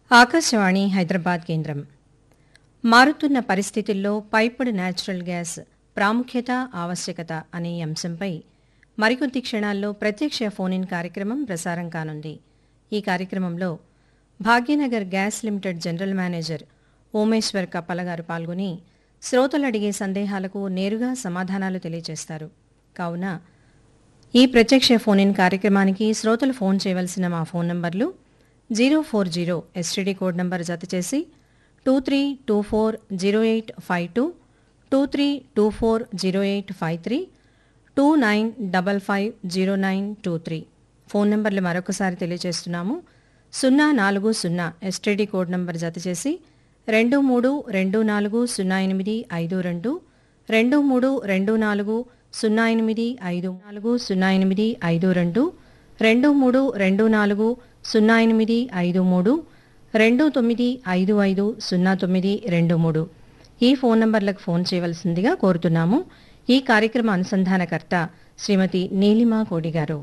ఆకాశవాణి హైదరాబాద్ కేంద్రం మారుతున్న పరిస్థితుల్లో పైపుడ్ న్యాచురల్ గ్యాస్ ప్రాముఖ్యత ఆవశ్యకత అనే అంశంపై మరికొద్ది క్షణాల్లో ప్రత్యక్ష ఫోన్ ఇన్ కార్యక్రమం ప్రసారం కానుంది ఈ కార్యక్రమంలో Bhagyanagar gas limited general manager Omeshwar Kappala garu పాల్గొని శ్రోతలు అడిగే సందేహాలకు నేరుగా సమాధానాలు తెలియజేస్తారు కావున ఈ ప్రత్యక్ష ఫోన్ ఇన్ కార్యక్రమానికి శ్రోతలు ఫోన్ చేయవలసిన మా ఫోన్ నంబర్లు zero four zero STD code number జత చేసి two three two four zero eight five two two three two four zero eight five three two nine double five zero nine two three phone నంబర్లు మరొకసారి తెలియజేస్తున్నాము సున్నా నాలుగు సున్నా STD code number జత చేసి రెండు మూడు రెండు నాలుగు సున్నా ఎనిమిది ఐదు రెండు రెండు మూడు రెండు నాలుగు సున్నా ఎనిమిది ఐదు నాలుగు సున్నా ఎనిమిది ఐదు రెండు రెండు మూడు రెండు నాలుగు సున్నా ఎనిమిది ఐదు మూడు రెండు తొమ్మిది ఐదు ఐదు సున్నా తొమ్మిది రెండు మూడు ఈ ఫోన్ నంబర్లకు ఫోన్ చేయవలసిందిగా కోరుతున్నాము ఈ కార్యక్రమ అనుసంధానకర్త శ్రీమతి నీలిమా కోడి గారు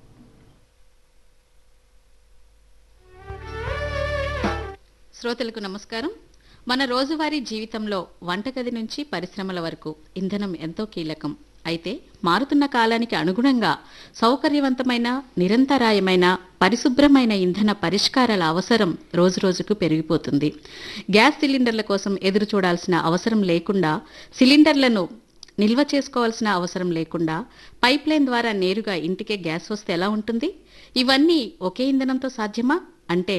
శ్రోతలకు నమస్కారం మన రోజువారీ జీవితంలో వంటగది నుంచి పరిశ్రమల వరకు ఇంధనం ఎంతో కీలకం అయితే మారుతున్న కాలానికి అనుగుణంగా సౌకర్యవంతమైన నిరంతరాయమైన పరిశుభ్రమైన ఇంధన పరిష్కారాల అవసరం రోజురోజుకు పెరిగిపోతుంది గ్యాస్ సిలిండర్ల కోసం ఎదురు చూడాల్సిన అవసరం లేకుండా సిలిండర్లను నిల్వ చేసుకోవాల్సిన అవసరం లేకుండా పైప్ లైన్ ద్వారా నేరుగా ఇంటికే గ్యాస్ వస్తే ఎలా ఉంటుంది ఇవన్నీ ఒకే ఇంధనంతో సాధ్యమా అంటే